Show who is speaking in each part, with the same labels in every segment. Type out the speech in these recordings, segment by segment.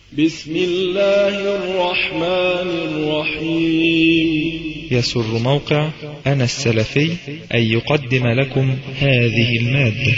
Speaker 1: بسم الله الرحمن الرحيم
Speaker 2: يسر موقع أنا السلفي أن يقدم لكم هذه المادة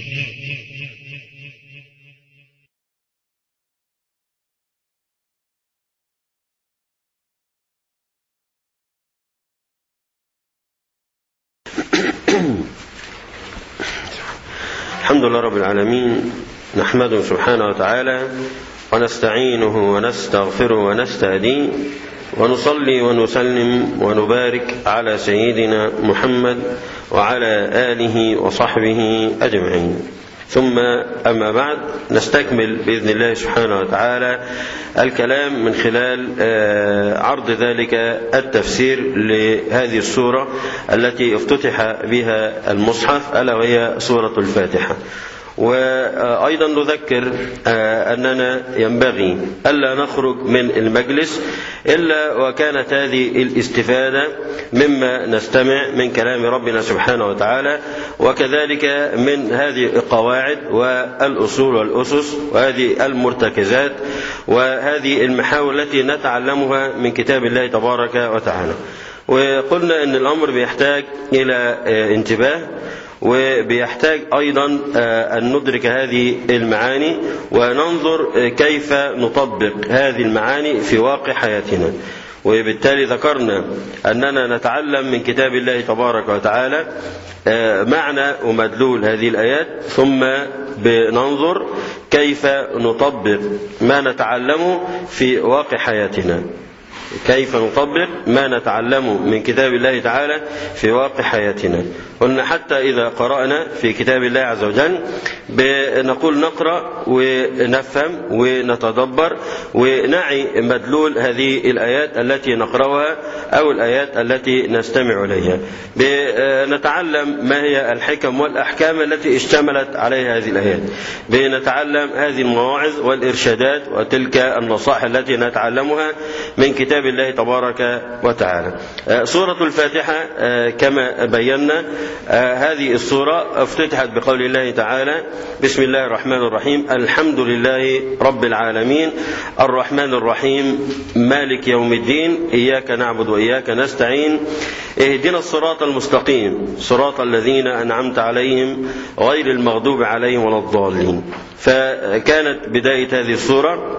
Speaker 3: الحمد لله رب العالمين نحمده سبحانه وتعالى ونستعينه ونستغفره ونستهديه ونصلي ونسلم ونبارك على سيدنا محمد وعلى آله وصحبه أجمعين ثم أما بعد نستكمل بإذن الله سبحانه وتعالى الكلام من خلال عرض ذلك التفسير لهذه السورة التي افتتح بها المصحف ألا وهي سورة الفاتحة وأيضا نذكر أننا ينبغي ألا نخرج من المجلس إلا وكانت هذه الاستفادة مما نستمع من كلام ربنا سبحانه وتعالى وكذلك من هذه القواعد والأصول والأسس وهذه المرتكزات وهذه المحاور التي نتعلمها من كتاب الله تبارك وتعالى وقلنا أن الأمر بيحتاج إلى انتباه وبيحتاج أيضا أن ندرك هذه المعاني وننظر كيف نطبق هذه المعاني في واقع حياتنا وبالتالي ذكرنا أننا نتعلم من كتاب الله تبارك وتعالى معنى ومدلول هذه الآيات ثم بننظر كيف نطبق ما نتعلمه في واقع حياتنا كيف نطبق ما نتعلمه من كتاب الله تعالى في واقع حياتنا قلنا حتى إذا قرأنا في كتاب الله عز وجل بنقول نقرأ ونفهم ونتدبر ونعي مدلول هذه الآيات التي نقرأها أو الآيات التي نستمع إليها بنتعلم ما هي الحكم والأحكام التي اشتملت عليها هذه الآيات بنتعلم هذه المواعظ والإرشادات وتلك النصائح التي نتعلمها من كتاب الله تبارك وتعالى سورة الفاتحة كما بينا هذه السورة افتتحت بقول الله تعالى بسم الله الرحمن الرحيم الحمد لله رب العالمين الرحمن الرحيم مالك يوم الدين إياك نعبد وإياك نستعين اهدنا الصراط المستقيم صراط الذين أنعمت عليهم غير المغضوب عليهم ولا الضالين فكانت بداية هذه السورة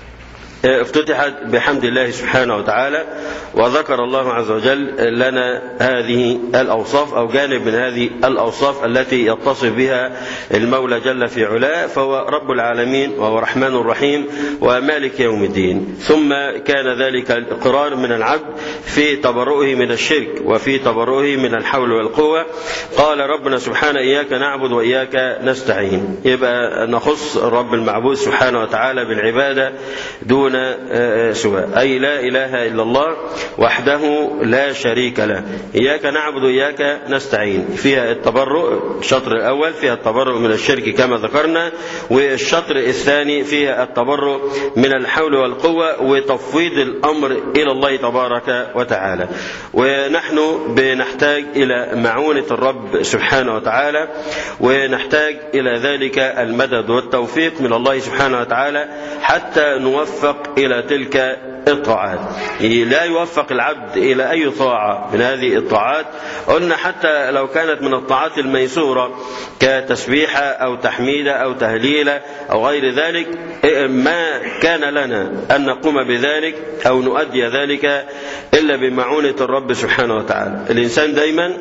Speaker 3: افتتحت بحمد الله سبحانه وتعالى وذكر الله عز وجل لنا هذه الأوصاف أو جانب من هذه الأوصاف التي يتصف بها المولى جل في علاه فهو رب العالمين وهو رحمن الرحيم ومالك يوم الدين ثم كان ذلك الإقرار من العبد في تبرؤه من الشرك وفي تبرؤه من الحول والقوة قال ربنا سبحانه إياك نعبد وإياك نستعين يبقى نخص الرب المعبود سبحانه وتعالى بالعبادة دون دون سوى أي لا إله إلا الله وحده لا شريك له إياك نعبد وإياك نستعين فيها التبرؤ الشطر الأول فيها التبرؤ من الشرك كما ذكرنا والشطر الثاني فيها التبرؤ من الحول والقوة وتفويض الأمر إلى الله تبارك وتعالى ونحن بنحتاج إلى معونة الرب سبحانه وتعالى ونحتاج إلى ذلك المدد والتوفيق من الله سبحانه وتعالى حتى نوفق إلى تلك الطاعات لا يوفق العبد إلى أي طاعة من هذه الطاعات قلنا حتى لو كانت من الطاعات الميسورة كتسبيحة أو تحميدة أو تهليلة أو غير ذلك ما كان لنا أن نقوم بذلك أو نؤدي ذلك إلا بمعونة الرب سبحانه وتعالى الإنسان دايما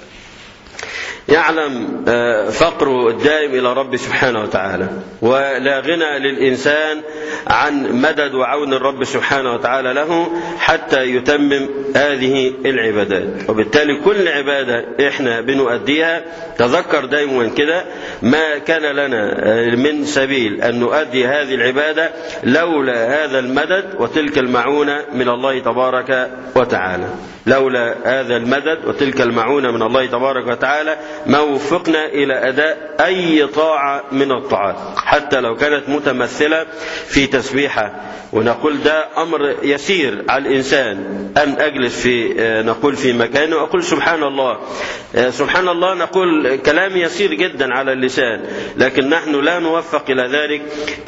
Speaker 3: يعلم فقره الدائم إلى رب سبحانه وتعالى ولا غنى للإنسان عن مدد وعون الرب سبحانه وتعالى له حتى يتمم هذه العبادات وبالتالي كل عبادة إحنا بنؤديها تذكر دائما كده ما كان لنا من سبيل أن نؤدي هذه العبادة لولا هذا المدد وتلك المعونة من الله تبارك وتعالى لولا هذا المدد وتلك المعونة من الله تبارك وتعالى ما وفقنا إلى أداء أي طاعة من الطاعات حتى لو كانت متمثلة في تسبيحة ونقول ده أمر يسير على الإنسان أن أجلس في نقول في مكان وأقول سبحان الله سبحان الله نقول كلام يسير جدا على اللسان لكن نحن لا نوفق إلى ذلك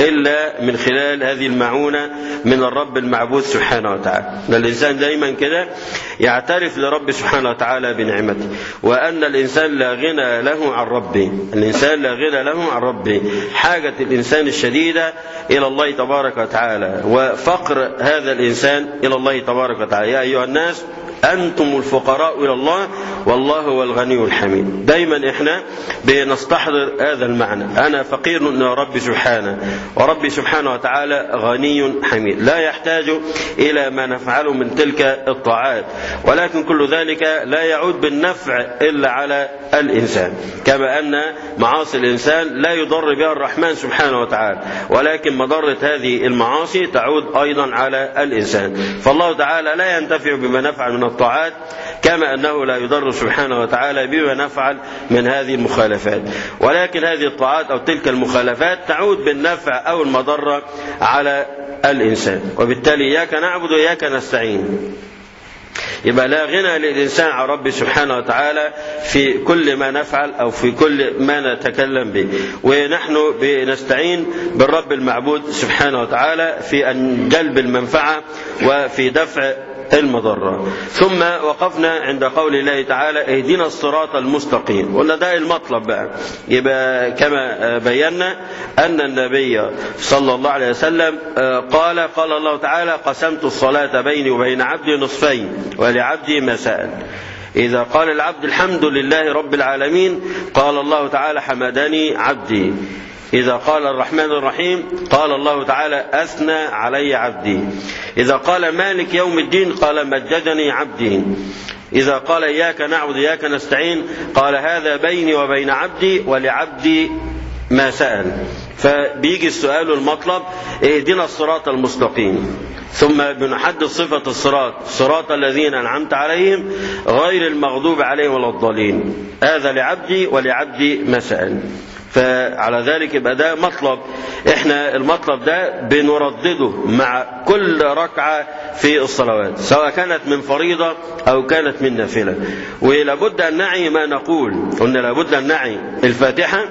Speaker 3: إلا من خلال هذه المعونة من الرب المعبود سبحانه وتعالى الإنسان دايما كده يعترف لرب سبحانه وتعالى بنعمته وأن الإنسان لا غنى له عن ربه الإنسان لا غنى له عن ربه حاجة الإنسان الشديدة إلى الله تبارك وتعالى وفقر هذا الإنسان إلى الله تبارك وتعالى يا أيها الناس أنتم الفقراء إلى الله والله هو الغني الحميد دايما إحنا بنستحضر هذا المعنى أنا فقير إلى ربي سبحانه وربي سبحانه وتعالى غني حميد لا يحتاج إلى ما نفعله من تلك الطاعات ولكن كل ذلك لا يعود بالنفع إلا على الإنسان كما أن معاصي الإنسان لا يضر بها الرحمن سبحانه وتعالى ولكن مضرة هذه المعاصي تعود أيضا على الإنسان فالله تعالى لا ينتفع بما نفعل من الطاعات كما أنه لا يضر سبحانه وتعالى بما نفعل من هذه المخالفات ولكن هذه الطاعات أو تلك المخالفات تعود بالنفع أو المضرة على الإنسان وبالتالي إياك نعبد وإياك نستعين يبقى لا غنى للإنسان عن ربه سبحانه وتعالى في كل ما نفعل أو في كل ما نتكلم به ونحن بنستعين بالرب المعبود سبحانه وتعالى في أن جلب المنفعة وفي دفع المضرة ثم وقفنا عند قول الله تعالى اهدنا الصراط المستقيم قلنا ده المطلب بقى يبقى كما بينا أن النبي صلى الله عليه وسلم قال قال الله تعالى قسمت الصلاة بيني وبين عبدي نصفين ولعبدي ما سأل إذا قال العبد الحمد لله رب العالمين قال الله تعالى حمدني عبدي إذا قال الرحمن الرحيم قال الله تعالى أثنى علي عبدي إذا قال مالك يوم الدين قال مجدني عبدي إذا قال إياك نعبد إياك نستعين قال هذا بيني وبين عبدي ولعبدي ما سأل فبيجي السؤال المطلب اهدنا الصراط المستقيم ثم بنحدد صفة الصراط صراط الذين أنعمت عليهم غير المغضوب عليهم ولا الضالين هذا لعبدي ولعبدي ما سأل فعلى ذلك يبقى ده مطلب احنا المطلب ده بنردده مع كل ركعة في الصلوات سواء كانت من فريضة أو كانت من نافلة ولابد أن نعي ما نقول قلنا لابد أن نعي الفاتحة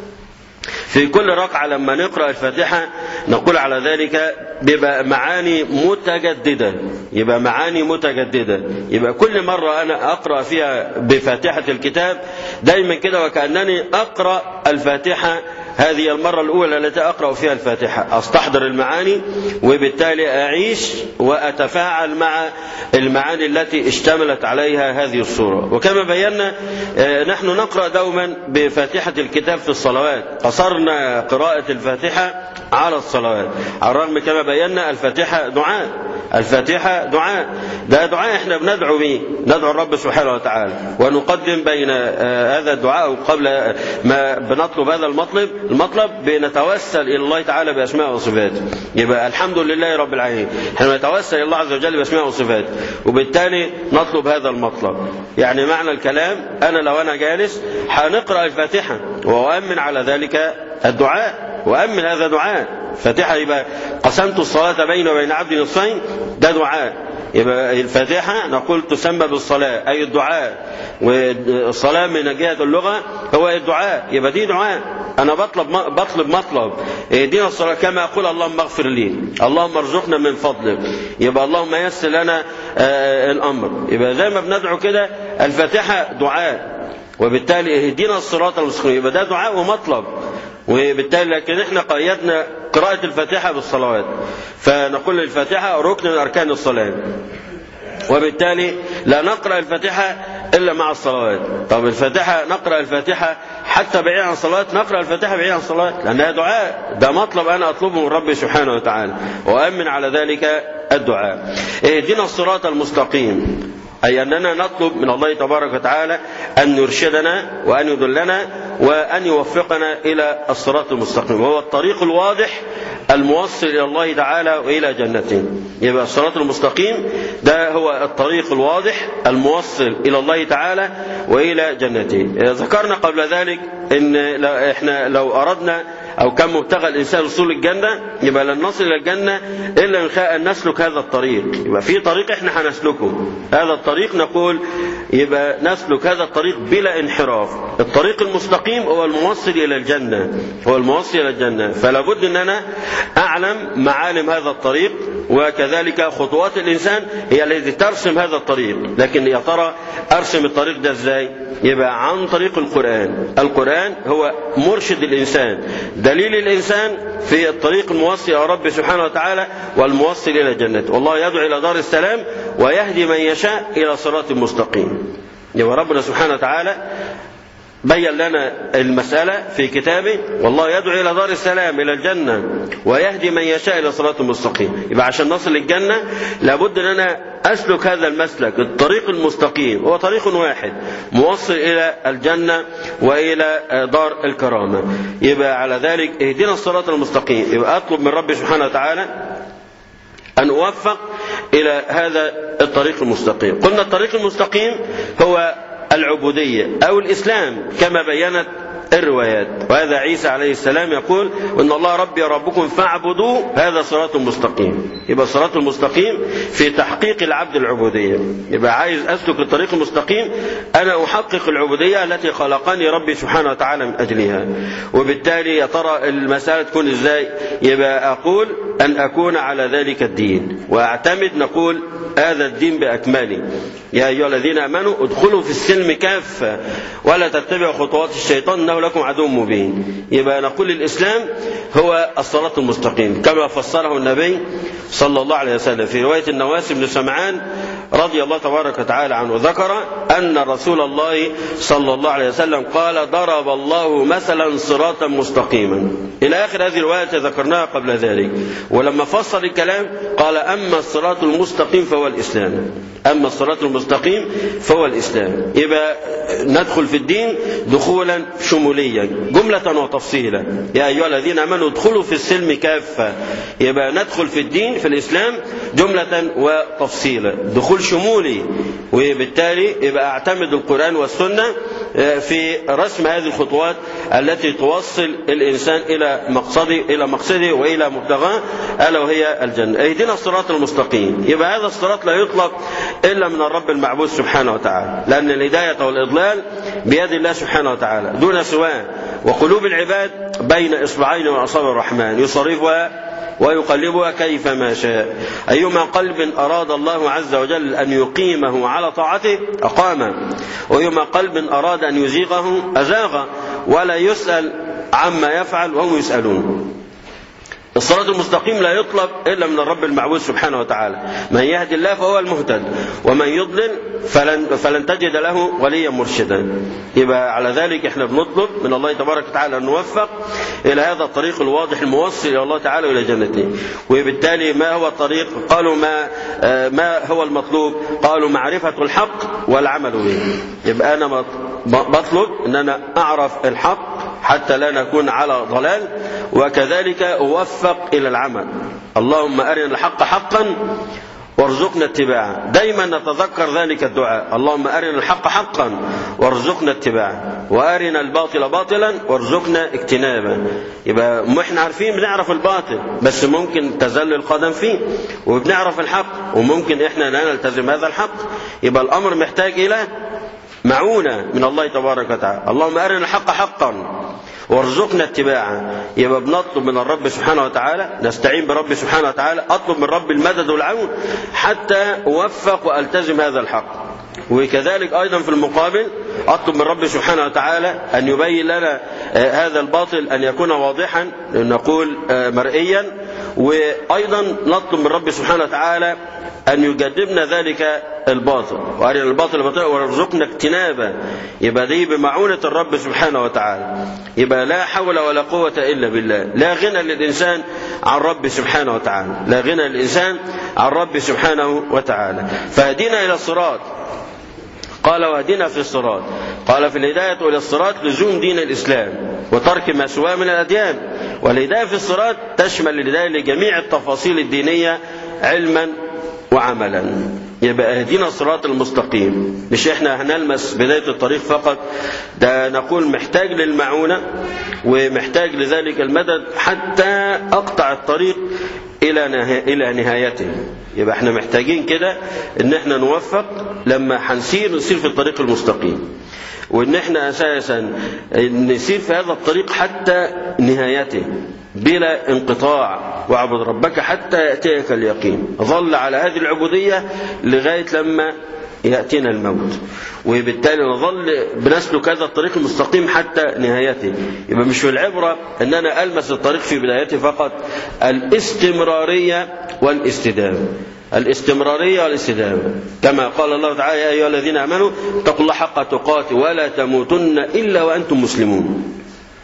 Speaker 3: في كل ركعة لما نقرأ الفاتحة نقول على ذلك بيبقى معاني متجددة يبقى معاني متجددة يبقى كل مرة أنا أقرأ فيها بفاتحة الكتاب دايما كده وكأنني أقرأ الفاتحة هذه المرة الأولى التي أقرأ فيها الفاتحة أستحضر المعاني وبالتالي أعيش وأتفاعل مع المعاني التي اشتملت عليها هذه الصورة وكما بينا نحن نقرأ دوما بفاتحة الكتاب في الصلوات قصرنا قراءة الفاتحة على الصلوات على الرغم كما بينا الفاتحة دعاء الفاتحة دعاء ده دعاء احنا بندعو به ندعو الرب سبحانه وتعالى ونقدم بين هذا الدعاء قبل ما بنطلب هذا المطلب المطلب بنتوسل الى الله تعالى باسماء وصفاته يبقى الحمد لله رب العالمين احنا نتوسل الى الله عز وجل باسماء وصفاته وبالتالي نطلب هذا المطلب يعني معنى الكلام انا لو انا جالس هنقرا الفاتحه واؤمن على ذلك الدعاء وأمن هذا دعاء فاتحة يبقى قسمت الصلاة بيني وبين عبدي نصفين ده دعاء يبقى الفاتحة نقول تسمى بالصلاة أي الدعاء والصلاة من جهة اللغة هو الدعاء يبقى دي دعاء أنا بطلب بطلب مطلب اهدنا الصلاة كما أقول اللهم اغفر لي اللهم ارزقنا من فضلك يبقى اللهم يسر لنا آه الأمر يبقى زي ما بندعو كده الفاتحة دعاء وبالتالي اهدنا الصراط المستقيم يبقى ده دعاء ومطلب وبالتالي لكن احنا قيدنا قراءة الفاتحة بالصلوات فنقول الفاتحة ركن من أركان الصلاة وبالتالي لا نقرأ الفاتحة إلا مع الصلوات طب الفاتحة نقرأ الفاتحة حتى بعيد عن الصلاة نقرأ الفاتحة بعيد عن الصلاة لأنها دعاء ده مطلب أنا أطلبه من ربي سبحانه وتعالى وأمن على ذلك الدعاء اهدنا الصراط المستقيم أي أننا نطلب من الله تبارك وتعالى أن يرشدنا وأن يدلنا وأن يوفقنا إلى الصراط المستقيم وهو الطريق الواضح الموصل إلى الله تعالى وإلى جنته يبقى الصراط المستقيم ده هو الطريق الواضح الموصل إلى الله تعالى وإلى جنته ذكرنا قبل ذلك إن إحنا لو أردنا أو كان مبتغى الإنسان وصول الجنة يبقى لن نصل إلى الجنة إلا من أن نسلك هذا الطريق يبقى في طريق إحنا هنسلكه هذا الطريق نقول يبقى نسلك هذا الطريق بلا انحراف الطريق المستقيم هو الموصل إلى الجنة هو الموصل إلى الجنة فلا بد أن أنا أعلم معالم هذا الطريق وكذلك خطوات الإنسان هي التي ترسم هذا الطريق لكن يا ترى أرسم الطريق ده إزاي يبقى عن طريق القرآن القرآن هو مرشد الإنسان دليل الإنسان في الطريق الموصل إلى رب سبحانه وتعالى والموصل إلى جنته والله يدعو إلى دار السلام ويهدي من يشاء إلى صراط مستقيم يبقى ربنا سبحانه وتعالى بين لنا المسألة في كتابه والله يدعو إلى دار السلام إلى الجنة ويهدي من يشاء إلى صراط مستقيم يبقى عشان نصل للجنة لابد أن أنا أسلك هذا المسلك الطريق المستقيم هو طريق واحد موصل إلى الجنة وإلى دار الكرامة يبقى على ذلك اهدنا الصراط المستقيم يبقى أطلب من ربي سبحانه وتعالى أن أوفق إلى هذا الطريق المستقيم قلنا الطريق المستقيم هو العبودية أو الإسلام كما بينت الروايات وهذا عيسى عليه السلام يقول ان الله ربي ربكم فاعبدوا هذا صراط مستقيم يبقى الصراط المستقيم في تحقيق العبد العبودية يبقى عايز أسلك الطريق المستقيم أنا أحقق العبودية التي خلقني ربي سبحانه وتعالى من أجلها وبالتالي يا ترى المسألة تكون إزاي يبقى أقول أن أكون على ذلك الدين وأعتمد نقول هذا الدين بأكمله يا أيها الذين آمنوا ادخلوا في السلم كافة ولا تتبعوا خطوات الشيطان إنه لكم عدو مبين يبقى نقول الإسلام هو الصراط المستقيم كما فسره النبي صلى الله عليه وسلم في رواية النواس بن سمعان رضي الله تبارك وتعالى عنه ذكر أن رسول الله صلى الله عليه وسلم قال ضرب الله مثلا صراطا مستقيما إلى آخر هذه الرواية ذكرناها قبل ذلك ولما فصل الكلام قال أما الصراط المستقيم فهو الإسلام أما الصراط المستقيم فهو الإسلام يبقى ندخل في الدين دخولا شموليا جملة وتفصيلا يا أيها الذين آمنوا ادخلوا في السلم كافة يبقى ندخل في الدين في الإسلام جملة وتفصيلا دخول شمولي وبالتالي يبقى أعتمد القرآن والسنة في رسم هذه الخطوات التي توصل الإنسان إلى مقصده إلى مقصده وإلى مبتغاه ألا وهي الجنة اهدنا الصراط المستقيم يبقى هذا الصراط لا يطلق إلا من الرب المعبود سبحانه وتعالى لأن الهداية والإضلال بيد الله سبحانه وتعالى دون سواه وقلوب العباد بين إصبعين من أصابع الرحمن يصرفها ويقلبها كيفما شاء أيما قلب أراد الله عز وجل أن يقيمه على طاعته أقامه وأيما قلب أراد أن يزيغه أزاغ ولا يسأل عما يفعل وهم يسألون الصراط المستقيم لا يطلب إلا من الرب المعبود سبحانه وتعالى من يهدي الله فهو المهتد ومن يضلل فلن, فلن تجد له وليا مرشدا يبقى على ذلك احنا بنطلب من الله تبارك وتعالى أن نوفق إلى هذا الطريق الواضح الموصل إلى الله تعالى وإلى جنته وبالتالي ما هو الطريق قالوا ما, ما هو المطلوب قالوا معرفة الحق والعمل به يبقى أنا بطلب أن أنا أعرف الحق حتى لا نكون على ضلال وكذلك أوفق إلى العمل اللهم أرنا الحق حقا وارزقنا اتباعه دايما نتذكر ذلك الدعاء اللهم أرنا الحق حقا وارزقنا اتباعه وأرنا الباطل باطلا وارزقنا اجتنابه يبقى ما احنا عارفين بنعرف الباطل بس ممكن تزل القدم فيه وبنعرف الحق وممكن احنا لا نلتزم هذا الحق يبقى الأمر محتاج إلى معونة من الله تبارك وتعالى اللهم أرنا الحق حقا وارزقنا اتباعه يبقى بنطلب من الرب سبحانه وتعالى نستعين برب سبحانه وتعالى اطلب من رب المدد والعون حتى اوفق والتزم هذا الحق وكذلك ايضا في المقابل اطلب من رب سبحانه وتعالى ان يبين لنا هذا الباطل ان يكون واضحا نقول مرئيا وايضا نطلب من رب سبحانه وتعالى أن يجنبنا ذلك الباطل وأرنا الباطل باطلا وارزقنا اجتنابه يبقى دي بمعونة الرب سبحانه وتعالى يبقى لا حول ولا قوة إلا بالله لا غنى للإنسان عن رب سبحانه وتعالى لا غنى للإنسان عن رب سبحانه وتعالى فهدينا إلى الصراط قال واهدنا في الصراط قال في الهداية إلى الصراط لزوم دين الإسلام وترك ما سواه من الأديان والهداية في الصراط تشمل الهداية لجميع التفاصيل الدينية علما وعملا يبقى اهدنا الصراط المستقيم مش احنا هنلمس بداية الطريق فقط ده نقول محتاج للمعونة ومحتاج لذلك المدد حتى اقطع الطريق الى الى نهايته يبقى احنا محتاجين كده ان احنا نوفق لما هنسير نسير في الطريق المستقيم وان احنا اساسا نسير في هذا الطريق حتى نهايته بلا انقطاع واعبد ربك حتى ياتيك اليقين ظل على هذه العبوديه لغايه لما ياتينا الموت وبالتالي نظل بنسلك هذا الطريق المستقيم حتى نهايته يبقى مش في العبره ان انا المس الطريق في بدايته فقط الاستمراريه والاستدامه الاستمرارية والاستدامة كما قال الله تعالى يا أيها الذين آمنوا اتقوا الله حق تقاته ولا تموتن إلا وأنتم مسلمون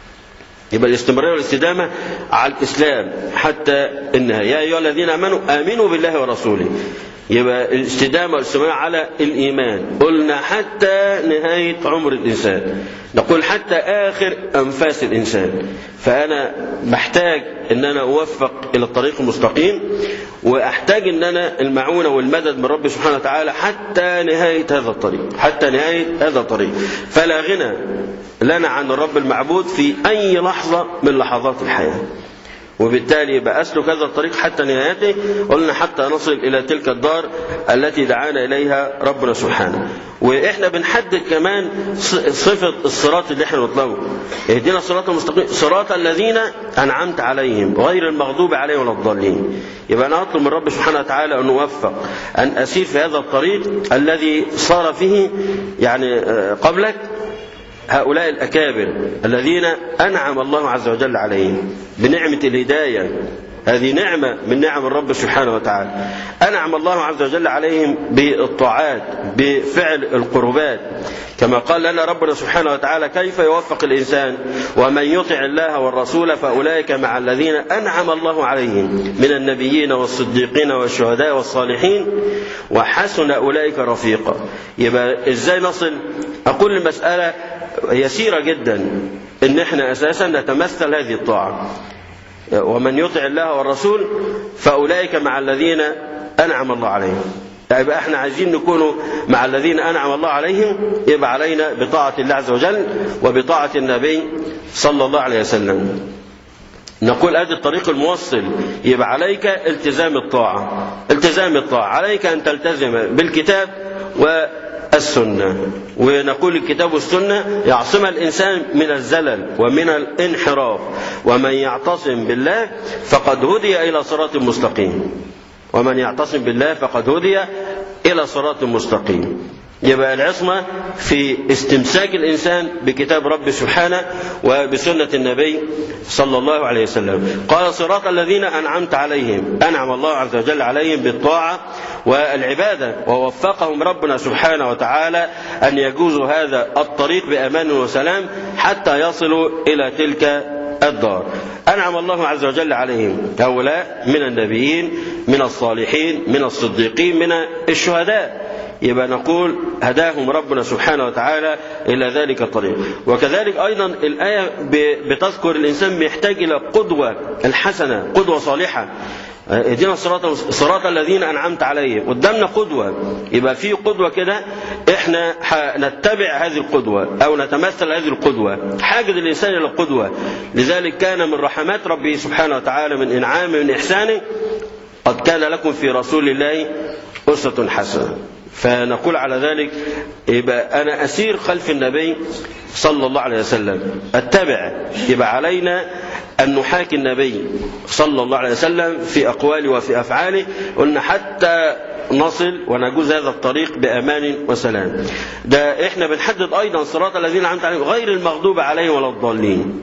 Speaker 3: يبقى الاستمرارية والاستدامة على الإسلام حتى النهاية يا أيها الذين آمنوا آمنوا بالله ورسوله يبقى الاستدامة والاستمرار على الإيمان قلنا حتى نهاية عمر الإنسان نقول حتى آخر أنفاس الإنسان فأنا محتاج أن أنا أوفق إلى الطريق المستقيم وأحتاج أن أنا المعونة والمدد من رب سبحانه وتعالى حتى نهاية هذا الطريق حتى نهاية هذا الطريق فلا غنى لنا عن الرب المعبود في أي لحظة من لحظات الحياة وبالتالي يبقى أسلك هذا الطريق حتى نهايته قلنا حتى نصل إلى تلك الدار التي دعانا إليها ربنا سبحانه وإحنا بنحدد كمان صفة الصراط اللي احنا نطلبه اهدنا الصراط المستقيم صراط الذين أنعمت عليهم غير المغضوب عليهم ولا الضالين يبقى أنا أطلب من رب سبحانه وتعالى أن أوفق أن أسير في هذا الطريق الذي صار فيه يعني قبلك هؤلاء الأكابر الذين أنعم الله عز وجل عليهم بنعمة الهداية هذه نعمة من نعم الرب سبحانه وتعالى أنعم الله عز وجل عليهم بالطاعات بفعل القربات كما قال لنا ربنا سبحانه وتعالى كيف يوفق الإنسان ومن يطع الله والرسول فأولئك مع الذين أنعم الله عليهم من النبيين والصديقين والشهداء والصالحين وحسن أولئك رفيقا يبقى إزاي نصل أقول المسألة يسيرة جدا ان احنا اساسا نتمثل هذه الطاعة ومن يطع الله والرسول فاولئك مع الذين انعم الله عليهم يبقى احنا عايزين نكونوا مع الذين انعم الله عليهم يبقى علينا بطاعة الله عز وجل وبطاعة النبي صلى الله عليه وسلم نقول ادي الطريق الموصل يبقى عليك التزام الطاعة التزام الطاعة عليك ان تلتزم بالكتاب و السنة ونقول الكتاب والسنة يعصم الإنسان من الزلل ومن الانحراف ومن يعتصم بالله فقد هدي إلى صراط مستقيم ومن يعتصم بالله فقد هدي إلى صراط مستقيم يبقى العصمة في استمساك الإنسان بكتاب رب سبحانه وبسنة النبي صلى الله عليه وسلم قال صراط الذين أنعمت عليهم أنعم الله عز وجل عليهم بالطاعة والعبادة ووفقهم ربنا سبحانه وتعالى أن يجوزوا هذا الطريق بأمان وسلام حتى يصلوا إلى تلك الدار أنعم الله عز وجل عليهم هؤلاء من النبيين من الصالحين من الصديقين من الشهداء يبقى نقول هداهم ربنا سبحانه وتعالى إلى ذلك الطريق وكذلك أيضا الآية بتذكر الإنسان محتاج إلى قدوة الحسنة قدوة صالحة اهدنا الصراط صراط الذين انعمت عليهم قدامنا قدوه يبقى في قدوه كده احنا نتبع هذه القدوه او نتمثل هذه القدوه حاجز الانسان الى القدوه لذلك كان من رحمات ربه سبحانه وتعالى من انعامه من احسانه قد كان لكم في رسول الله اسوه حسنه فنقول على ذلك يبقى أنا أسير خلف النبي صلى الله عليه وسلم أتبع يبقى علينا أن نحاكي النبي صلى الله عليه وسلم في أقواله وفي أفعاله قلنا حتى نصل ونجوز هذا الطريق بأمان وسلام ده إحنا بنحدد أيضا صراط الذين أنعمت عليهم غير المغضوب عليهم ولا الضالين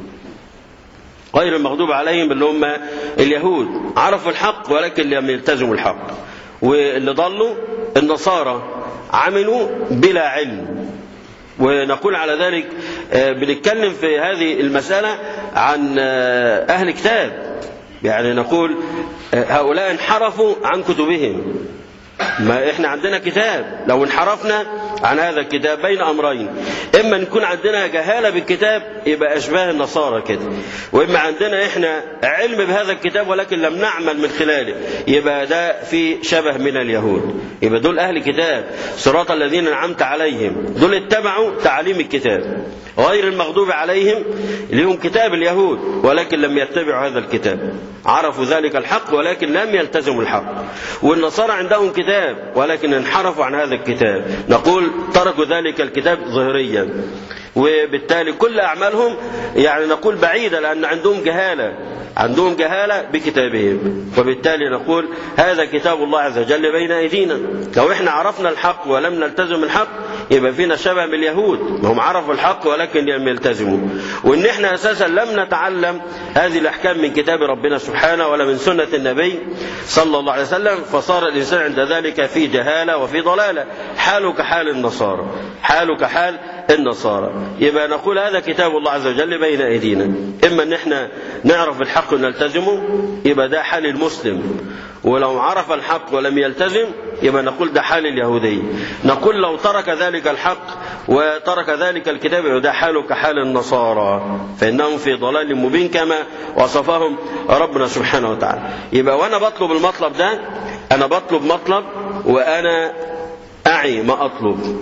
Speaker 3: غير المغضوب عليهم اللي هم اليهود عرفوا الحق ولكن لم يلتزموا الحق واللي ضلوا النصارى عملوا بلا علم ونقول على ذلك بنتكلم في هذه المسألة عن أهل كتاب يعني نقول هؤلاء انحرفوا عن كتبهم ما احنا عندنا كتاب لو انحرفنا عن هذا الكتاب بين امرين اما نكون عندنا جهاله بالكتاب يبقى أشباه النصارى كده وإما عندنا إحنا علم بهذا الكتاب ولكن لم نعمل من خلاله يبقى ده في شبه من اليهود يبقى دول أهل كتاب صراط الذين أنعمت عليهم دول اتبعوا تعاليم الكتاب غير المغضوب عليهم لهم كتاب اليهود ولكن لم يتبعوا هذا الكتاب عرفوا ذلك الحق ولكن لم يلتزموا الحق والنصارى عندهم كتاب ولكن انحرفوا عن هذا الكتاب نقول تركوا ذلك الكتاب ظهريا وبالتالي كل أعمالهم يعني نقول بعيدة لأن عندهم جهالة عندهم جهالة بكتابهم وبالتالي نقول هذا كتاب الله عز وجل بين أيدينا لو احنا عرفنا الحق ولم نلتزم الحق يبقى فينا شبه باليهود هم عرفوا الحق ولكن لم يلتزموا وان احنا اساسا لم نتعلم هذه الاحكام من كتاب ربنا سبحانه ولا من سنه النبي صلى الله عليه وسلم فصار الانسان عند ذلك في جهاله وفي ضلاله حاله كحال النصارى حاله كحال النصارى يبقى نقول هذا كتاب الله عز وجل بين ايدينا اما ان احنا نعرف الحق ونلتزمه يبقى ده حال المسلم ولو عرف الحق ولم يلتزم يبقى نقول ده حال اليهودي نقول لو ترك ذلك الحق وترك ذلك الكتاب يبقى ده حاله كحال النصارى فإنهم في ضلال مبين كما وصفهم ربنا سبحانه وتعالى يبقى وأنا بطلب المطلب ده أنا بطلب مطلب وأنا أعي ما أطلب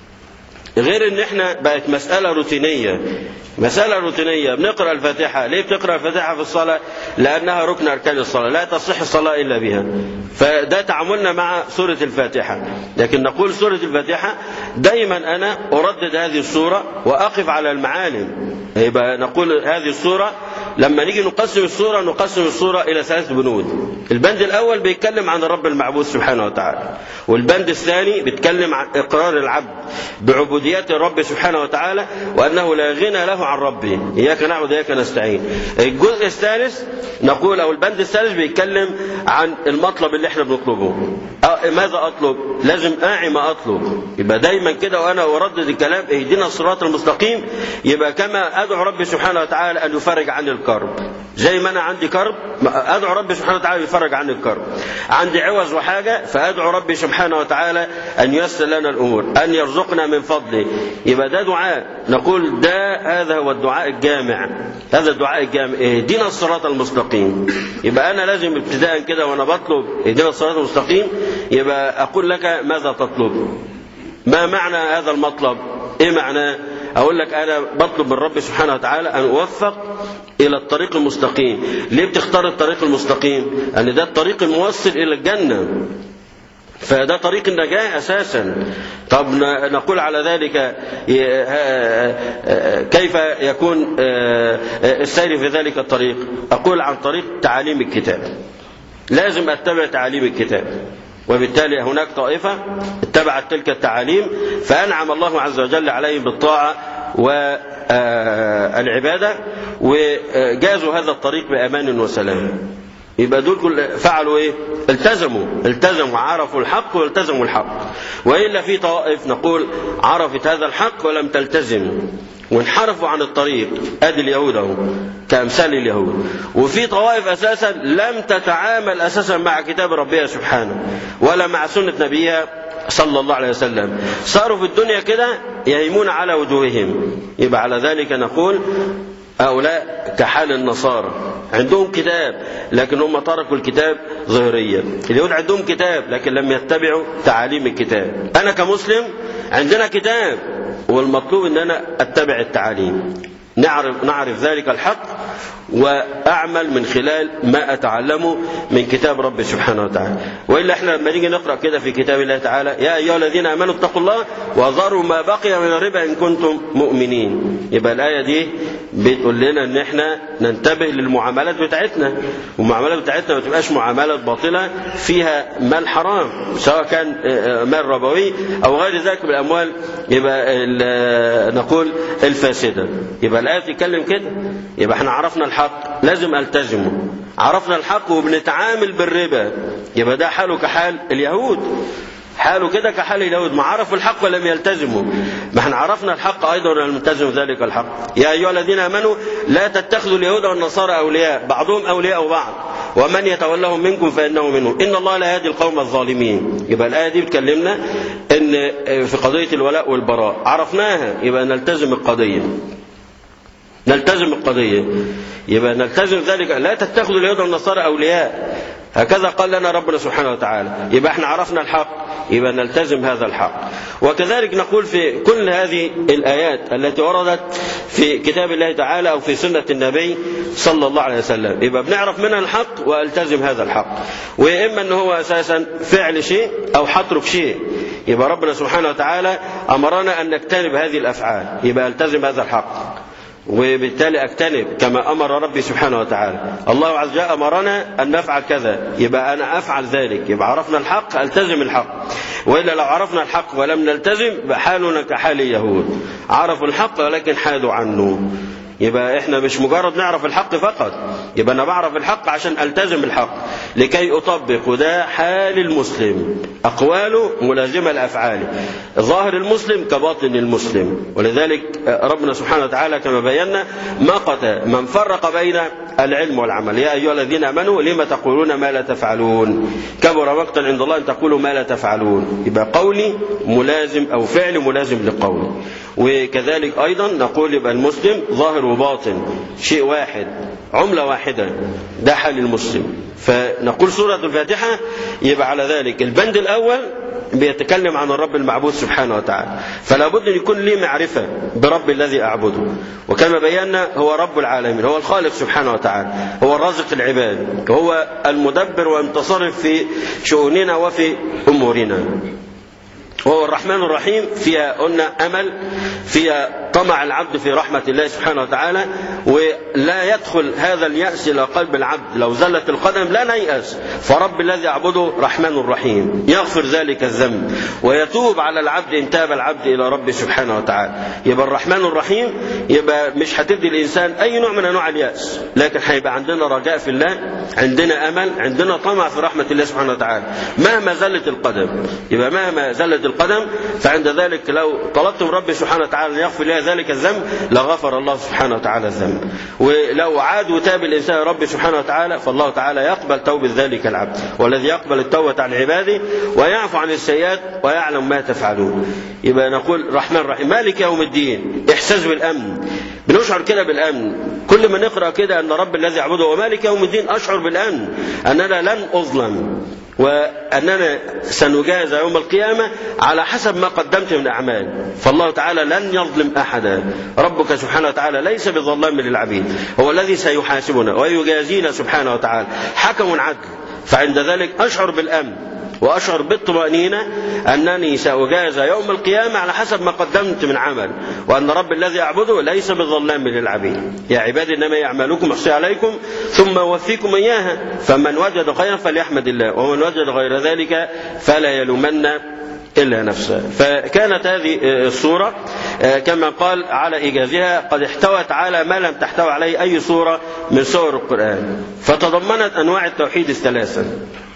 Speaker 3: غير ان احنا بقت مسألة روتينية مسألة روتينية بنقرأ الفاتحة ليه بتقرأ الفاتحة في الصلاة لأنها ركن أركان الصلاة لا تصح الصلاة إلا بها فده تعاملنا مع سورة الفاتحة لكن نقول سورة الفاتحة دايما أنا أردد هذه السورة وأقف على المعالم يبقى نقول هذه السورة لما نيجي نقسم السورة نقسم السورة إلى ثلاث بنود البند الأول بيتكلم عن الرب المعبود سبحانه وتعالى والبند الثاني بيتكلم عن إقرار العبد بعبوديات الرب سبحانه وتعالى وأنه لا غنى له عن ربه إياك نعبد وإياك نستعين الجزء الثالث نقول أو البند الثالث بيتكلم عن المطلب اللي احنا بنطلبه أه ماذا أطلب لازم أعي ما أطلب يبقى دايما كده وأنا أردد الكلام اهدنا الصراط المستقيم يبقى كما أدعو ربي سبحانه وتعالى أن يفرج عني الكرب زي ما أنا عندي كرب أدعو ربي سبحانه وتعالى يفرج عني الكرب عندي عوز وحاجة فأدعو ربي سبحانه وتعالى أن ييسر لنا الأمور أن يرزقنا من فضله يبقى ده دعاء نقول ده هذا هو الدعاء الجامع هذا الدعاء الجامع اهدنا الصراط المستقيم يبقى أنا لازم ابتداء كده وأنا بطلب اهدنا الصراط المستقيم يبقى أقول لك ماذا تطلب ما معنى هذا المطلب ايه معناه اقول لك انا بطلب من رب سبحانه وتعالى ان اوفق الى الطريق المستقيم ليه بتختار الطريق المستقيم ان ده الطريق الموصل الى الجنه فده طريق النجاة أساسا طب نقول على ذلك كيف يكون السير في ذلك الطريق أقول عن طريق تعاليم الكتاب لازم أتبع تعاليم الكتاب وبالتالي هناك طائفة اتبعت تلك التعاليم فأنعم الله عز وجل عليهم بالطاعة والعبادة وجازوا هذا الطريق بأمان وسلام يبقى دول كل فعلوا ايه التزموا التزموا عرفوا الحق والتزموا الحق والا في طوائف نقول عرفت هذا الحق ولم تلتزم وانحرفوا عن الطريق ادي اليهود اهو كامثال اليهود وفي طوائف اساسا لم تتعامل اساسا مع كتاب ربها سبحانه ولا مع سنه نبيها صلى الله عليه وسلم صاروا في الدنيا كده يهيمون على وجوههم يبقى على ذلك نقول هؤلاء كحال النصارى عندهم كتاب لكن هم تركوا الكتاب ظهريا اليهود عندهم كتاب لكن لم يتبعوا تعاليم الكتاب انا كمسلم عندنا كتاب والمطلوب ان انا اتبع التعاليم نعرف نعرف ذلك الحق واعمل من خلال ما اتعلمه من كتاب ربي سبحانه وتعالى والا احنا لما نيجي نقرا كده في كتاب الله تعالى يا ايها الذين امنوا اتقوا الله وذروا ما بقي من الربا ان كنتم مؤمنين يبقى الايه دي بتقول لنا ان احنا ننتبه للمعاملات بتاعتنا والمعاملات بتاعتنا ما تبقاش معاملات باطله فيها مال حرام سواء كان مال ربوي او غير ذلك من الاموال يبقى نقول الفاسده يبقى الايه بتتكلم كده يبقى احنا عرفنا الحق لازم التزمه عرفنا الحق وبنتعامل بالربا يبقى ده حاله كحال اليهود حاله كده كحال اليهود ما عرفوا الحق ولم يلتزموا ما احنا عرفنا الحق ايضا ولم نلتزم ذلك الحق يا ايها الذين امنوا لا تتخذوا اليهود والنصارى اولياء بعضهم اولياء بعض ومن يتولهم منكم فانه منهم ان الله لا يهدي القوم الظالمين يبقى الايه دي بتكلمنا ان في قضيه الولاء والبراء عرفناها يبقى نلتزم القضيه نلتزم القضية يبقى نلتزم ذلك لا تتخذوا اليهود والنصارى أولياء هكذا قال لنا ربنا سبحانه وتعالى يبقى احنا عرفنا الحق يبقى نلتزم هذا الحق وكذلك نقول في كل هذه الآيات التي وردت في كتاب الله تعالى أو في سنة النبي صلى الله عليه وسلم يبقى بنعرف منها الحق والتزم هذا الحق وإما أن هو أساسا فعل شيء أو حترك شيء يبقى ربنا سبحانه وتعالى أمرنا أن نجتنب هذه الأفعال يبقى التزم هذا الحق وبالتالي اجتنب كما امر ربي سبحانه وتعالى الله عز وجل امرنا ان نفعل كذا يبقى انا افعل ذلك يبقى عرفنا الحق التزم الحق والا لو عرفنا الحق ولم نلتزم حالنا كحال اليهود عرفوا الحق ولكن حادوا عنه يبقى احنا مش مجرد نعرف الحق فقط يبقى انا بعرف الحق عشان التزم الحق لكي اطبق وده حال المسلم اقواله ملازمه لافعاله ظاهر المسلم كباطن المسلم ولذلك ربنا سبحانه وتعالى كما بينا مقت من فرق بين العلم والعمل يا ايها الذين امنوا لما تقولون ما لا تفعلون كبر مقتا عند الله ان تقولوا ما لا تفعلون يبقى قولي ملازم او فعل ملازم لقولي وكذلك ايضا نقول يبقى المسلم ظاهر وباطن شيء واحد عمله واحده ده حال المسلم فنقول سوره الفاتحه يبقى على ذلك البند الاول بيتكلم عن الرب المعبود سبحانه وتعالى فلا بد ان يكون لي معرفه برب الذي اعبده وكما بينا هو رب العالمين هو الخالق سبحانه وتعالى هو الرازق العباد هو المدبر والمتصرف في شؤوننا وفي امورنا وهو الرحمن الرحيم فيها قلنا امل فيها طمع العبد في رحمه الله سبحانه وتعالى ولا يدخل هذا الياس الى قلب العبد لو زلت القدم لا نيأس فرب الذي يعبده رحمن رحيم يغفر ذلك الذنب ويتوب على العبد ان تاب العبد الى ربه سبحانه وتعالى يبقى الرحمن الرحيم يبقى مش هتدي الانسان اي نوع من انواع الياس لكن هيبقى عندنا رجاء في الله عندنا امل عندنا طمع في رحمه الله سبحانه وتعالى مهما زلت القدم يبقى مهما زلت القدم فعند ذلك لو طلبت من ربي سبحانه وتعالى ان يغفر لي ذلك الذنب لغفر الله سبحانه وتعالى الذنب ولو عاد وتاب الانسان ربي سبحانه وتعالى فالله تعالى يقبل توبه ذلك العبد والذي يقبل التوبه عن عباده ويعفو عن السيئات ويعلم ما تفعلون يبقى نقول رحمن رحيم مالك يوم الدين احساس بالامن بنشعر كده بالامن كل ما نقرا كده ان رب الذي يعبده ومالك يوم الدين اشعر بالامن اننا لن اظلم وأننا سنجازى يوم القيامة على حسب ما قدمت من أعمال فالله تعالى لن يظلم أحدا ربك سبحانه وتعالى ليس بظلام للعبيد هو الذي سيحاسبنا ويجازينا سبحانه وتعالى حكم عدل فعند ذلك أشعر بالأمن وأشعر بالطمأنينة أنني سأجازى يوم القيامة على حسب ما قدمت من عمل وأن رب الذي أعبده ليس بظلام للعبيد يا عبادي إنما يعملكم أحصي عليكم ثم أوفيكم إياها فمن وجد خيرا فليحمد الله ومن وجد غير ذلك فلا يلومن إلا نفسه فكانت هذه الصورة كما قال على إيجازها قد احتوت على ما لم تحتوي عليه أي صورة من صور القرآن فتضمنت أنواع التوحيد الثلاثة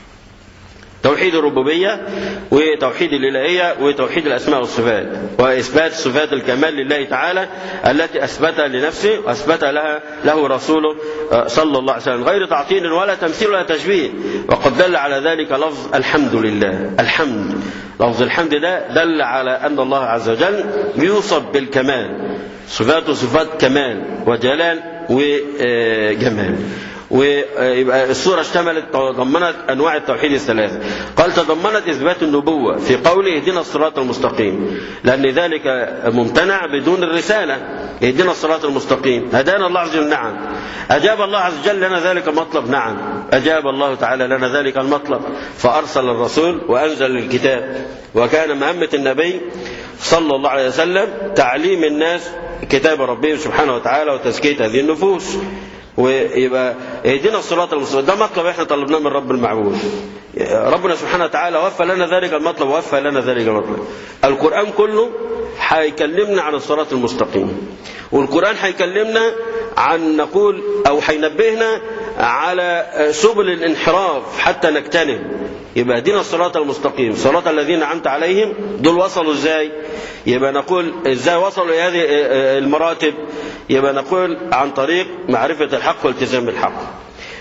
Speaker 3: توحيد الربوبية وتوحيد الإلهية وتوحيد الأسماء والصفات وإثبات صفات الكمال لله تعالى التي أثبتها لنفسه وأثبتها لها له رسوله صلى الله عليه وسلم غير تعطيل ولا تمثيل ولا تشبيه وقد دل على ذلك لفظ الحمد لله الحمد لفظ الحمد ده دل على أن الله عز وجل يوصف بالكمال صفاته صفات كمال وجلال وجمال ويبقى السورة اشتملت تضمنت أنواع التوحيد الثلاثة قال تضمنت إثبات النبوة في قوله اهدنا الصراط المستقيم لأن ذلك ممتنع بدون الرسالة اهدنا الصراط المستقيم هدانا الله عز وجل نعم أجاب الله عز وجل لنا ذلك المطلب نعم أجاب الله تعالى لنا ذلك المطلب فأرسل الرسول وأنزل الكتاب وكان مهمة النبي صلى الله عليه وسلم تعليم الناس كتاب ربهم سبحانه وتعالى وتزكية هذه النفوس ويبقى اهدنا الصراط المستقيم ده مطلب احنا طلبناه من رب المعبود ربنا سبحانه وتعالى وفى لنا ذلك المطلب ووفى لنا ذلك المطلب القرآن كله هيكلمنا عن الصراط المستقيم والقرآن هيكلمنا عن نقول أو هينبهنا على سبل الانحراف حتى نجتنب يبقى اهدنا الصراط المستقيم صراط الذين أنعمت عليهم دول وصلوا ازاي يبقى نقول ازاي وصلوا لهذه المراتب يبقى نقول عن طريق معرفة الحق والتزام بالحق